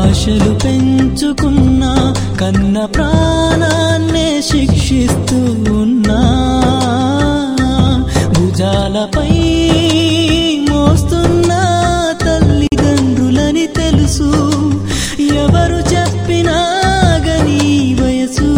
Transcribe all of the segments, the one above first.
ఆశలు పెంచుకున్నా కన్న ప్రాణాన్నే శిక్షిస్తూ ఉన్నా భుజాలపై మోస్తున్నా తల్లిదండ్రులని తెలుసు ఎవరు చెప్పినా గనీ వయసు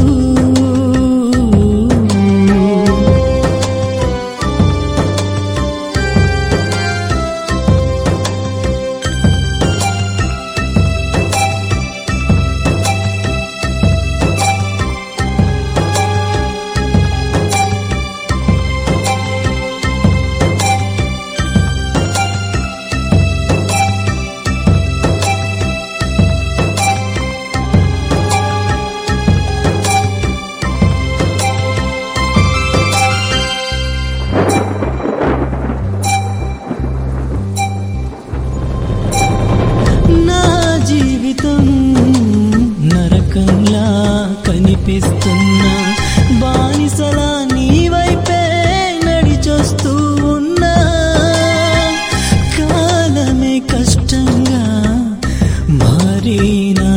నా జీవితం నరకంలా కనిపిస్తున్నా బానిసలా నీ వైపే నడిచొస్తూ ఉన్నా కాలమే కష్టంగా మారినా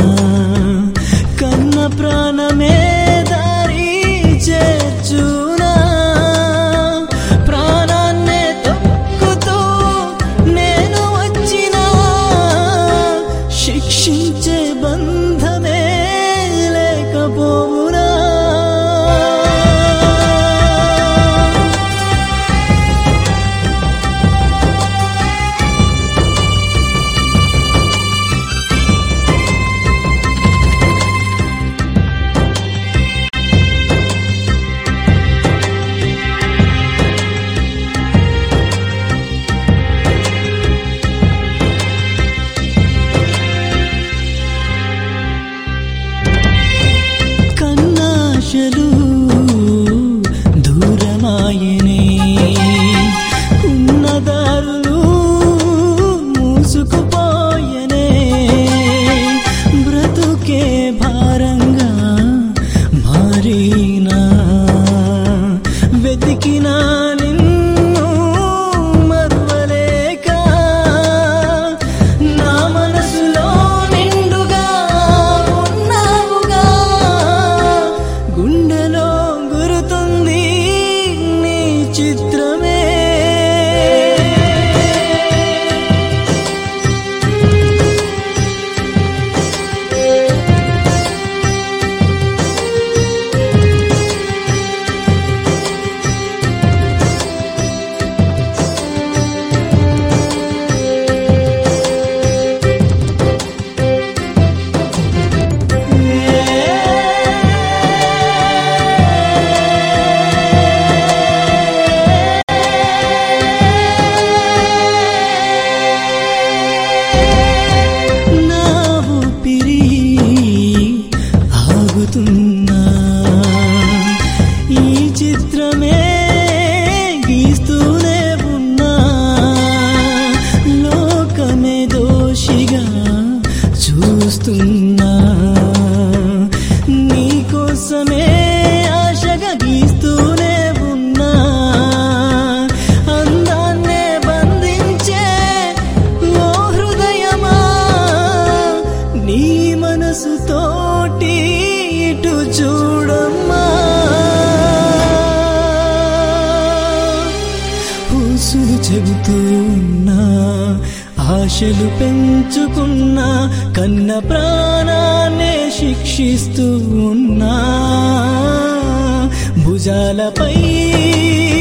కన్న ప్రాణమే దారి చేర్చునా ప్రాణాన్నే తొక్కుతూ నేను వచ్చినా శిక్షించే బంధమే లేకపోవునా కన్నాశలు దూరమాయనే ఉన్నదారులు మూసుకుపోయనే బ్రతుకే భారంగా మారినా వెతికినా నిన్ను మరువలేక నా మనసులో నిండుగా ఉన్నావుగా గుండెలో గురుతుంది నీ చిత్రమే నా ఊపిరి ఆగుతున్నా ఈ చిత్రమే గీస్తూనే ఉన్నా లోకమే దోషిగా చూస్తున్నా నీకోసమే ఆశగా గీస్తూనే ఉన్నా అందాన్నే బంధించే ఓ హృదయమా నీ మనసుతోటి ఇటు చూడమ్మా ఊసులు చెబుతూ ఉన్నా ఆశలు పెంచుకున్నా కన్న ప్రాణాన్నే శిక్షిస్తూ ఉన్నా భుజాలపై